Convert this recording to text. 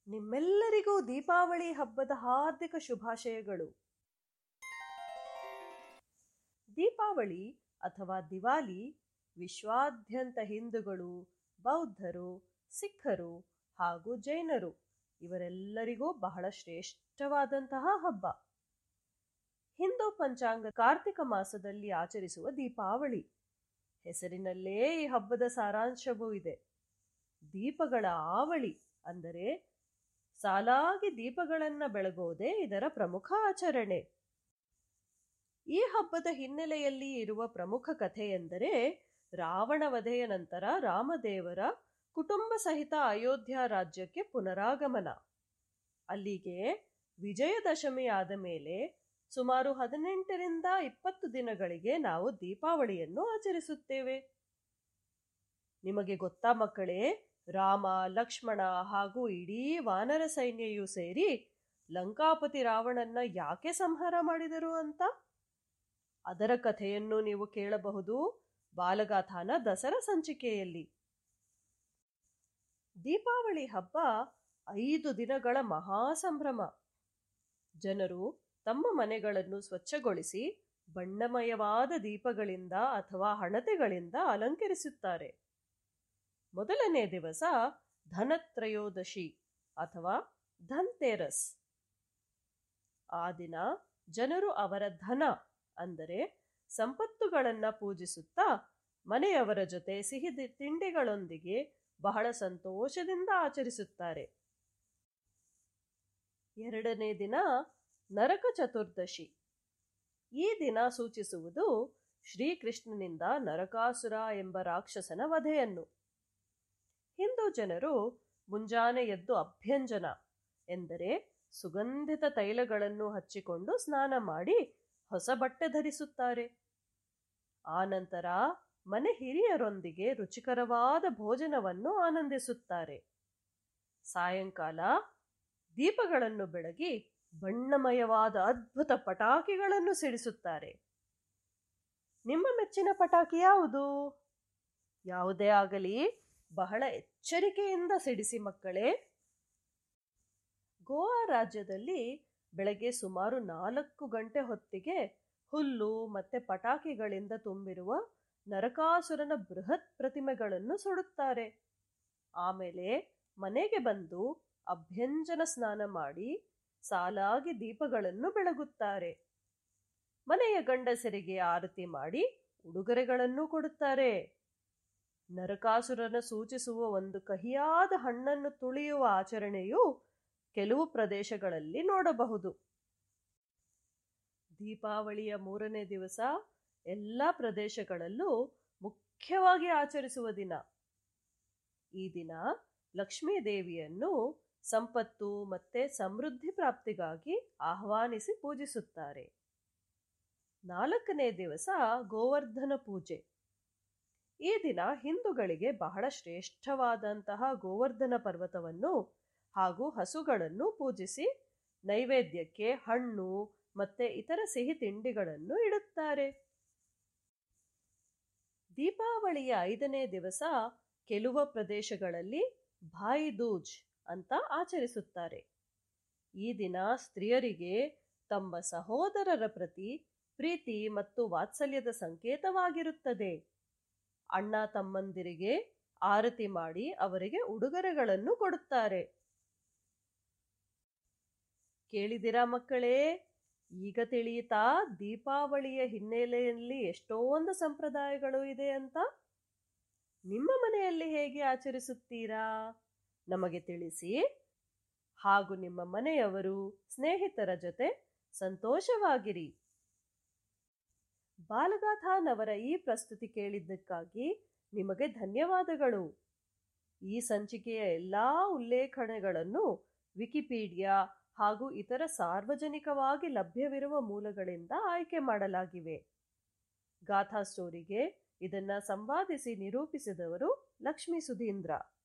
ನಿಮ್ಮೆಲ್ಲರಿಗೂ ದೀಪಾವಳಿ ಹಬ್ಬದ ಹಾರ್ದಿಕ ಶುಭಾಶಯಗಳು ದೀಪಾವಳಿ ಅಥವಾ ದಿವಾಲಿ ವಿಶ್ವಾದ್ಯಂತ ಹಿಂದೂಗಳು ಬೌದ್ಧರು ಸಿಖ್ಖರು ಹಾಗೂ ಜೈನರು ಇವರೆಲ್ಲರಿಗೂ ಬಹಳ ಶ್ರೇಷ್ಠವಾದಂತಹ ಹಬ್ಬ ಹಿಂದೂ ಪಂಚಾಂಗ ಕಾರ್ತಿಕ ಮಾಸದಲ್ಲಿ ಆಚರಿಸುವ ದೀಪಾವಳಿ ಹೆಸರಿನಲ್ಲೇ ಈ ಹಬ್ಬದ ಸಾರಾಂಶವೂ ಇದೆ ದೀಪಗಳ ಆವಳಿ ಅಂದರೆ ಸಾಲಾಗಿ ದೀಪಗಳನ್ನು ಬೆಳಗೋದೇ ಇದರ ಪ್ರಮುಖ ಆಚರಣೆ ಈ ಹಬ್ಬದ ಹಿನ್ನೆಲೆಯಲ್ಲಿ ಇರುವ ಪ್ರಮುಖ ಕಥೆ ಎಂದರೆ ರಾವಣ ವಧೆಯ ನಂತರ ರಾಮದೇವರ ಕುಟುಂಬ ಸಹಿತ ಅಯೋಧ್ಯ ರಾಜ್ಯಕ್ಕೆ ಪುನರಾಗಮನ ಅಲ್ಲಿಗೆ ವಿಜಯದಶಮಿ ಆದ ಮೇಲೆ ಸುಮಾರು ಹದಿನೆಂಟರಿಂದ ಇಪ್ಪತ್ತು ದಿನಗಳಿಗೆ ನಾವು ದೀಪಾವಳಿಯನ್ನು ಆಚರಿಸುತ್ತೇವೆ ನಿಮಗೆ ಗೊತ್ತಾ ಮಕ್ಕಳೇ ರಾಮ ಲಕ್ಷ್ಮಣ ಹಾಗೂ ಇಡೀ ವಾನರ ಸೈನ್ಯಯೂ ಸೇರಿ ಲಂಕಾಪತಿ ರಾವಣನ್ನ ಯಾಕೆ ಸಂಹಾರ ಮಾಡಿದರು ಅಂತ ಅದರ ಕಥೆಯನ್ನು ನೀವು ಕೇಳಬಹುದು ಬಾಲಗಾಥಾನ ದಸರಾ ಸಂಚಿಕೆಯಲ್ಲಿ ದೀಪಾವಳಿ ಹಬ್ಬ ಐದು ದಿನಗಳ ಮಹಾ ಸಂಭ್ರಮ ಜನರು ತಮ್ಮ ಮನೆಗಳನ್ನು ಸ್ವಚ್ಛಗೊಳಿಸಿ ಬಣ್ಣಮಯವಾದ ದೀಪಗಳಿಂದ ಅಥವಾ ಹಣತೆಗಳಿಂದ ಅಲಂಕರಿಸುತ್ತಾರೆ ಮೊದಲನೇ ದಿವಸ ಧನತ್ರಯೋದಶಿ ಅಥವಾ ಧನ್ತೇರಸ್ ಆ ದಿನ ಜನರು ಅವರ ಧನ ಅಂದರೆ ಸಂಪತ್ತುಗಳನ್ನ ಪೂಜಿಸುತ್ತಾ ಮನೆಯವರ ಜೊತೆ ಸಿಹಿ ತಿಂಡಿಗಳೊಂದಿಗೆ ಬಹಳ ಸಂತೋಷದಿಂದ ಆಚರಿಸುತ್ತಾರೆ ಎರಡನೇ ದಿನ ನರಕ ಚತುರ್ದಶಿ ಈ ದಿನ ಸೂಚಿಸುವುದು ಶ್ರೀಕೃಷ್ಣನಿಂದ ನರಕಾಸುರ ಎಂಬ ರಾಕ್ಷಸನ ವಧೆಯನ್ನು ಹಿಂದೂ ಜನರು ಮುಂಜಾನೆ ಎದ್ದು ಅಭ್ಯಂಜನ ಎಂದರೆ ಸುಗಂಧಿತ ತೈಲಗಳನ್ನು ಹಚ್ಚಿಕೊಂಡು ಸ್ನಾನ ಮಾಡಿ ಹೊಸ ಬಟ್ಟೆ ಧರಿಸುತ್ತಾರೆ ಆನಂತರ ಮನೆ ಹಿರಿಯರೊಂದಿಗೆ ರುಚಿಕರವಾದ ಭೋಜನವನ್ನು ಆನಂದಿಸುತ್ತಾರೆ ಸಾಯಂಕಾಲ ದೀಪಗಳನ್ನು ಬೆಳಗಿ ಬಣ್ಣಮಯವಾದ ಅದ್ಭುತ ಪಟಾಕಿಗಳನ್ನು ಸಿಡಿಸುತ್ತಾರೆ ನಿಮ್ಮ ಮೆಚ್ಚಿನ ಪಟಾಕಿ ಯಾವುದು ಯಾವುದೇ ಆಗಲಿ ಬಹಳ ಎಚ್ಚರಿಕೆಯಿಂದ ಸಿಡಿಸಿ ಮಕ್ಕಳೇ ಗೋವಾ ರಾಜ್ಯದಲ್ಲಿ ಬೆಳಗ್ಗೆ ಸುಮಾರು ನಾಲ್ಕು ಗಂಟೆ ಹೊತ್ತಿಗೆ ಹುಲ್ಲು ಮತ್ತೆ ಪಟಾಕಿಗಳಿಂದ ತುಂಬಿರುವ ನರಕಾಸುರನ ಬೃಹತ್ ಪ್ರತಿಮೆಗಳನ್ನು ಸುಡುತ್ತಾರೆ ಆಮೇಲೆ ಮನೆಗೆ ಬಂದು ಅಭ್ಯಂಜನ ಸ್ನಾನ ಮಾಡಿ ಸಾಲಾಗಿ ದೀಪಗಳನ್ನು ಬೆಳಗುತ್ತಾರೆ ಮನೆಯ ಗಂಡಸರಿಗೆ ಆರತಿ ಮಾಡಿ ಉಡುಗೊರೆಗಳನ್ನು ಕೊಡುತ್ತಾರೆ ನರಕಾಸುರನ ಸೂಚಿಸುವ ಒಂದು ಕಹಿಯಾದ ಹಣ್ಣನ್ನು ತುಳಿಯುವ ಆಚರಣೆಯು ಕೆಲವು ಪ್ರದೇಶಗಳಲ್ಲಿ ನೋಡಬಹುದು ದೀಪಾವಳಿಯ ಮೂರನೇ ದಿವಸ ಎಲ್ಲ ಪ್ರದೇಶಗಳಲ್ಲೂ ಮುಖ್ಯವಾಗಿ ಆಚರಿಸುವ ದಿನ ಈ ದಿನ ಲಕ್ಷ್ಮೀ ದೇವಿಯನ್ನು ಸಂಪತ್ತು ಮತ್ತೆ ಸಮೃದ್ಧಿ ಪ್ರಾಪ್ತಿಗಾಗಿ ಆಹ್ವಾನಿಸಿ ಪೂಜಿಸುತ್ತಾರೆ ನಾಲ್ಕನೇ ದಿವಸ ಗೋವರ್ಧನ ಪೂಜೆ ಈ ದಿನ ಹಿಂದೂಗಳಿಗೆ ಬಹಳ ಶ್ರೇಷ್ಠವಾದಂತಹ ಗೋವರ್ಧನ ಪರ್ವತವನ್ನು ಹಾಗೂ ಹಸುಗಳನ್ನು ಪೂಜಿಸಿ ನೈವೇದ್ಯಕ್ಕೆ ಹಣ್ಣು ಮತ್ತೆ ಇತರ ಸಿಹಿ ತಿಂಡಿಗಳನ್ನು ಇಡುತ್ತಾರೆ ದೀಪಾವಳಿಯ ಐದನೇ ದಿವಸ ಕೆಲವು ಪ್ರದೇಶಗಳಲ್ಲಿ ಭಾಯಿ ದೂಜ್ ಅಂತ ಆಚರಿಸುತ್ತಾರೆ ಈ ದಿನ ಸ್ತ್ರೀಯರಿಗೆ ತಮ್ಮ ಸಹೋದರರ ಪ್ರತಿ ಪ್ರೀತಿ ಮತ್ತು ವಾತ್ಸಲ್ಯದ ಸಂಕೇತವಾಗಿರುತ್ತದೆ ಅಣ್ಣ ತಮ್ಮಂದಿರಿಗೆ ಆರತಿ ಮಾಡಿ ಅವರಿಗೆ ಉಡುಗೊರೆಗಳನ್ನು ಕೊಡುತ್ತಾರೆ ಕೇಳಿದಿರಾ ಮಕ್ಕಳೇ ಈಗ ತಿಳಿಯಿತಾ ದೀಪಾವಳಿಯ ಹಿನ್ನೆಲೆಯಲ್ಲಿ ಎಷ್ಟೊಂದು ಸಂಪ್ರದಾಯಗಳು ಇದೆ ಅಂತ ನಿಮ್ಮ ಮನೆಯಲ್ಲಿ ಹೇಗೆ ಆಚರಿಸುತ್ತೀರಾ ನಮಗೆ ತಿಳಿಸಿ ಹಾಗೂ ನಿಮ್ಮ ಮನೆಯವರು ಸ್ನೇಹಿತರ ಜೊತೆ ಸಂತೋಷವಾಗಿರಿ ಬಾಲಗಾಥಾನವರ ಈ ಪ್ರಸ್ತುತಿ ಕೇಳಿದ್ದಕ್ಕಾಗಿ ನಿಮಗೆ ಧನ್ಯವಾದಗಳು ಈ ಸಂಚಿಕೆಯ ಎಲ್ಲಾ ಉಲ್ಲೇಖನೆಗಳನ್ನು ವಿಕಿಪೀಡಿಯಾ ಹಾಗೂ ಇತರ ಸಾರ್ವಜನಿಕವಾಗಿ ಲಭ್ಯವಿರುವ ಮೂಲಗಳಿಂದ ಆಯ್ಕೆ ಮಾಡಲಾಗಿವೆ ಗಾಥಾ ಸ್ಟೋರಿಗೆ ಇದನ್ನ ಸಂವಾದಿಸಿ ನಿರೂಪಿಸಿದವರು ಲಕ್ಷ್ಮೀ ಸುಧೀಂದ್ರ